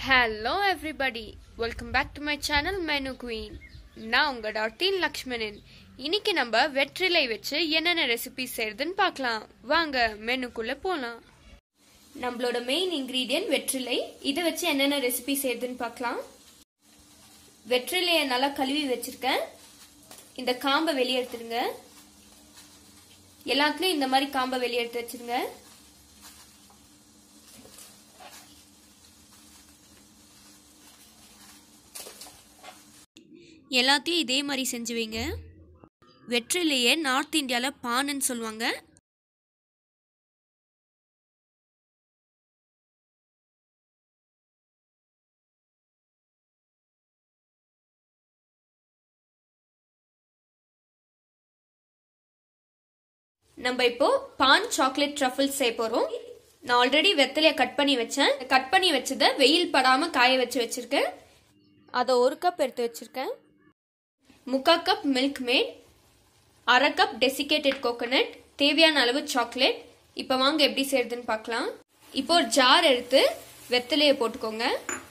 hello everybody welcome back to my channel menu queen நான் உங்க doctor Lakshmanan இன்னைக்கு நம்ம வெற்றிலை வச்சு என்னென்ன ரெசிபி செய்யறதுன்னு பார்க்கலாம் வாங்க மெனுக்குள்ள போலாம் நம்மளோட மெயின் இன்கிரீடியன்ட் வெற்றிலை இதை வச்சு என்னென்ன ரெசிபி செய்யறதுன்னு பார்க்கலாம் வெற்றிலையை நல்லா கழுவி வச்சிருக்கேன் இந்த காம்பை வெளியே எடுத்துருங்க எல்லாத்துலயும் இந்த மாதிரி காம்பை வெளியே எடுத்து வச்சிருங்க எல்லாத்தையும் இதே மாதிரி செஞ்சு வைங்க வெற்றிலையே நார்த் இந்தியாவில் பானுன்னு சொல்லுவாங்க நம்ம இப்போ பான் சாக்லேட் ட்ரஃபிள் செய்ய போறோம் நான் ஆல்ரெடி வெத்தலைய கட் பண்ணி வச்சேன் கட் பண்ணி வச்சதை வெயில் படாம காய வச்சு வச்சிருக்கேன் அதை ஒரு கப் எடுத்து வச்சிருக்கேன் முக்கால் கப் மில்க் மேட் அரை கப் டெசிகேட்டட் கோகோனட் தேவையான அளவு சாக்லேட் இப்போ வாங்க எப்படி செய்யறதுன்னு பார்க்கலாம் இப்போ ஒரு ஜார் எடுத்து வெத்தலையை போட்டுக்கோங்க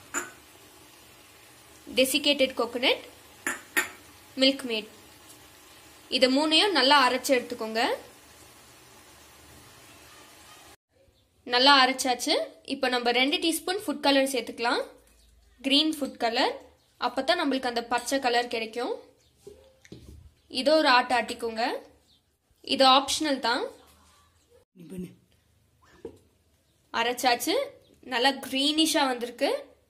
டெசிகேட்டட் கோகோனட் மில்க் மேட் இதை மூணையும் நல்லா அரைச்சி எடுத்துக்கோங்க நல்லா அரைச்சாச்சு இப்போ நம்ம ரெண்டு டீஸ்பூன் ஃபுட் கலர் சேர்த்துக்கலாம் க்ரீன் ஃபுட் கலர் அப்போ தான் நம்மளுக்கு அந்த பச்சை கலர் கிடைக்கும் இதோ ஒரு ஆட்டை ஆட்டிக்கோங்க இது ஆப்ஷனல் தான் அரைச்சாச்சு நல்லா க்ரீனிஷாக வந்திருக்கு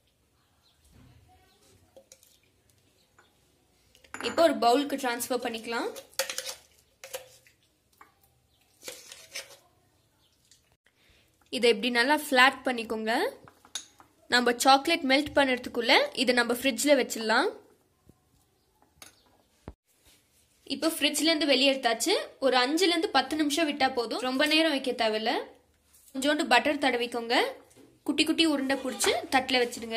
இப்போ ஒரு பவுலுக்கு ட்ரான்ஸ்ஃபர் பண்ணிக்கலாம் இதை இப்படி நல்லா ஃப்ளாட் பண்ணிக்கோங்க நம்ம சாக்லேட் மெல்ட் பண்ணுறதுக்குள்ள இதை நம்ம ஃப்ரிட்ஜில் வச்சிடலாம் இப்போ ஃப்ரிட்ஜ்லேருந்து வெளியே எடுத்தாச்சு ஒரு அஞ்சுலேருந்து பத்து நிமிஷம் விட்டால் போதும் ரொம்ப நேரம் வைக்க தேவையில்ல கொஞ்சோண்டு பட்டர் தடவிக்கோங்க குட்டி குட்டி உருண்டை பிடிச்சி தட்டில் வச்சிடுங்க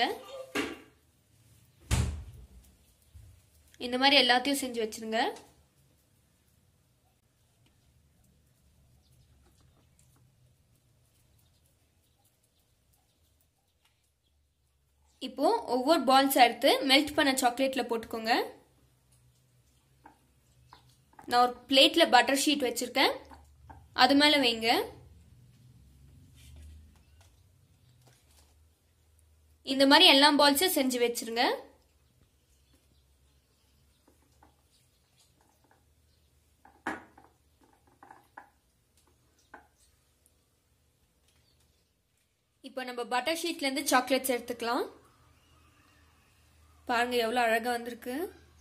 இந்த மாதிரி எல்லாத்தையும் செஞ்சு வச்சிருங்க இப்போ ஒவ்வொரு பால்ஸ் எடுத்து மெல்ட் பண்ண சாக்லேட்ல போட்டுக்கோங்க நான் ஒரு பிளேட்ல பட்டர் ஷீட் வச்சிருக்கேன் அது மேல வைங்க இந்த மாதிரி எல்லா பால்ஸும் செஞ்சு வச்சிருங்க இப்போ நம்ம பட்டர் ஷீட்ல இருந்து சாக்லேட்ஸ் எடுத்துக்கலாம் பாருங்க எவ்வளவு அழகா வந்திருக்கு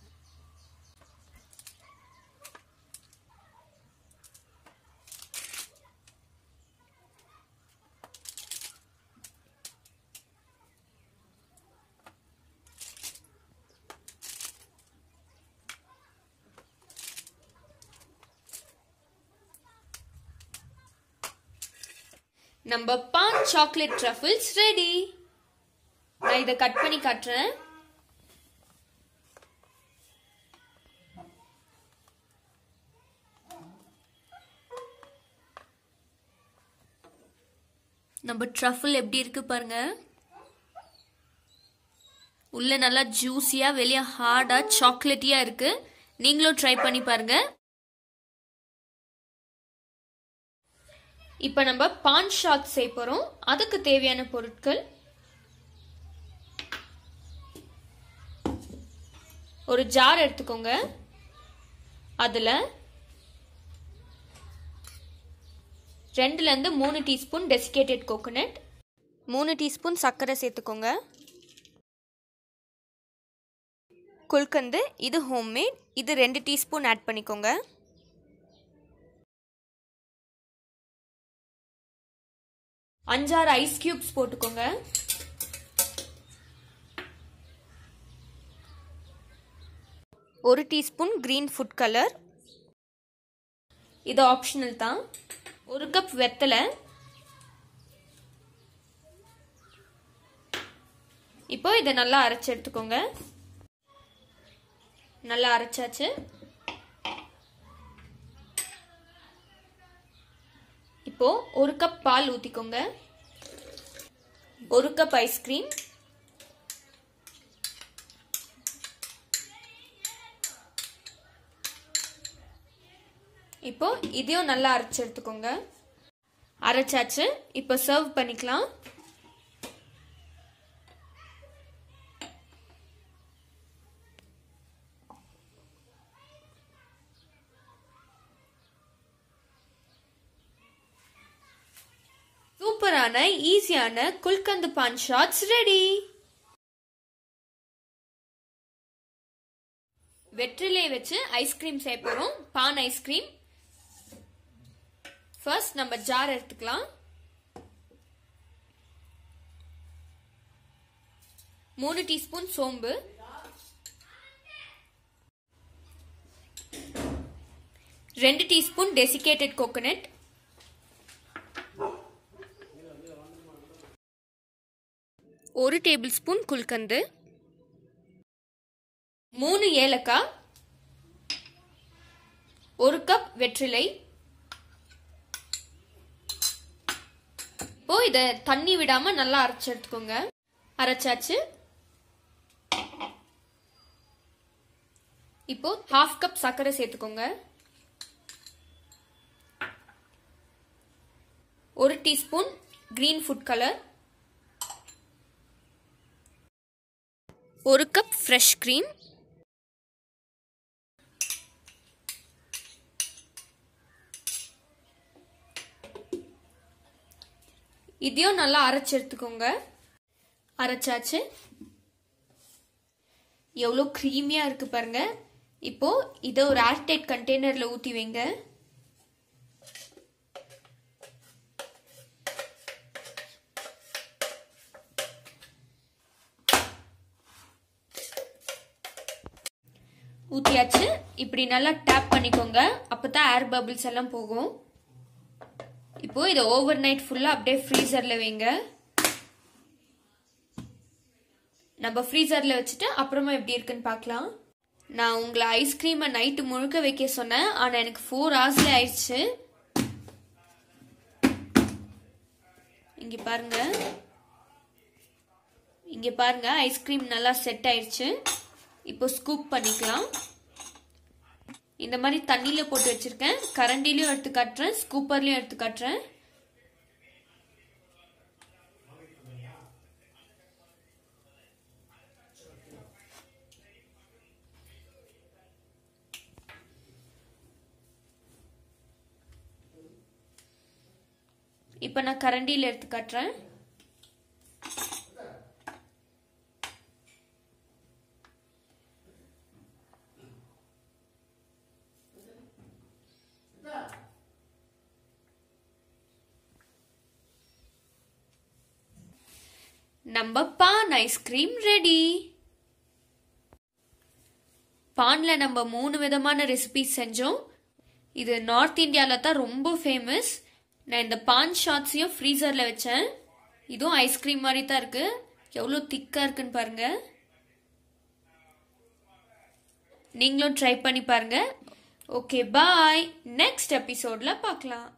நம்ம பான் சாக்லேட் ட்ரஃபிள்ஸ் ரெடி நான் இதை கட் பண்ணி காட்டுறேன் நம்ம ட்ரஃபிள் எப்படி இருக்கு பாருங்க உள்ள நல்லா ஜூஸியா வெளியே ஹார்டா சாக்லேட்டியா இருக்கு நீங்களும் ட்ரை பண்ணி பாருங்க இப்போ நம்ம பான் ஷாட் செய்ய போறோம் அதுக்கு தேவையான பொருட்கள் ஒரு ஜார் எடுத்துக்கோங்க அதுல ரெண்டுல இருந்து மூணு டீஸ்பூன் டெசிகேட்டட் கோகோனட் மூணு டீஸ்பூன் சர்க்கரை சேர்த்துக்கோங்க குல்கந்து இது ஹோம்மேட் இது ரெண்டு டீஸ்பூன் ஆட் பண்ணிக்கோங்க அஞ்சாறு ஐஸ் கியூப்ஸ் போட்டுக்கோங்க ஒரு டீஸ்பூன் கிரீன் ஃபுட் கலர் இது ஆப்ஷனல் தான் ஒரு கப் வெத்தலை இப்போ இதை நல்லா அரைச்சி எடுத்துக்கோங்க நல்லா அரைச்சாச்சு இப்போ ஒரு கப் பால் ஊற்றிக்கோங்க ஒரு கப் ஐஸ்கிரீம் இப்போ இதையும் நல்லா அரைச்சு எடுத்துக்கோங்க அரைச்சாச்சு இப்போ சர்வ் பண்ணிக்கலாம் சூப்பரான ஈஸியான குல்கந்து பான் ஷாட்ஸ் ரெடி வெற்றிலை வச்சு ஐஸ்கிரீம் செய்ய போறோம் பான் ஐஸ்கிரீம் ஃபர்ஸ்ட் நம்ம ஜார் எடுத்துக்கலாம் மூணு டீஸ்பூன் சோம்பு ரெண்டு டீஸ்பூன் டெசிகேட்டட் கோகோனட் ஒரு டேபிள் ஸ்பூன் குல்கந்து மூணு ஏலக்காய் ஒரு கப் வெற்றிலை இப்போ இத தண்ணி விடாம நல்லா அரைச்சு எடுத்துக்கோங்க அரைச்சாச்சு இப்போ ஹாஃப் கப் சர்க்கரை சேர்த்துக்கோங்க ஒரு டீஸ்பூன் கிரீன் ஃபுட் கலர் ஒரு கப் ஃப்ரெஷ் க்ரீம் இதையும் நல்லா அரைச்சு எடுத்துக்கோங்க அரைச்சாச்சு எவ்வளோ க்ரீமியாக இருக்கு பாருங்க இப்போ இதை ஒரு ஏர்டைட் கண்டெய்னரில் ஊற்றி வைங்க ஊற்றியாச்சு இப்படி நல்லா டேப் பண்ணிக்கோங்க அப்போ தான் ஏர் பபிள்ஸ் எல்லாம் போகும் இப்போ இதை ஓவர் நைட் ஃபுல்லாக அப்படியே ஃப்ரீசரில் வைங்க நம்ம ஃப்ரீசரில் வச்சுட்டு அப்புறமா எப்படி இருக்குன்னு பார்க்கலாம் நான் உங்களை ஐஸ்கிரீமை நைட்டு முழுக்க வைக்க சொன்னேன் ஆனால் எனக்கு ஃபோர் ஹவர்ஸ்ல ஆயிடுச்சு இங்கே பாருங்க இங்கே பாருங்க ஐஸ்கிரீம் நல்லா செட் ஆயிடுச்சு இப்போ ஸ்கூப் பண்ணிக்கலாம் இந்த மாதிரி தண்ணியில் போட்டு வச்சிருக்கேன் கரண்டிலையும் எடுத்து காட்டுறேன் ஸ்கூப்பர்லையும் எடுத்து காட்டுறேன் இப்போ நான் கரண்டியில் எடுத்து காட்டுறேன் நம்ம பான் ஐஸ்கிரீம் ரெடி பானில் நம்ம மூணு விதமான ரெசிபிஸ் செஞ்சோம் இது நார்த் இந்தியாவில் தான் ரொம்ப ஃபேமஸ் நான் இந்த பான் ஷாட்ஸையும் ஃப்ரீசரில் வச்சேன் இதுவும் ஐஸ்கிரீம் மாதிரி தான் இருக்கு எவ்வளோ திக்காக இருக்குன்னு பாருங்க நீங்களும் ட்ரை பண்ணி பாருங்க ஓகே பாய் நெக்ஸ்ட் எபிசோடில் பார்க்கலாம்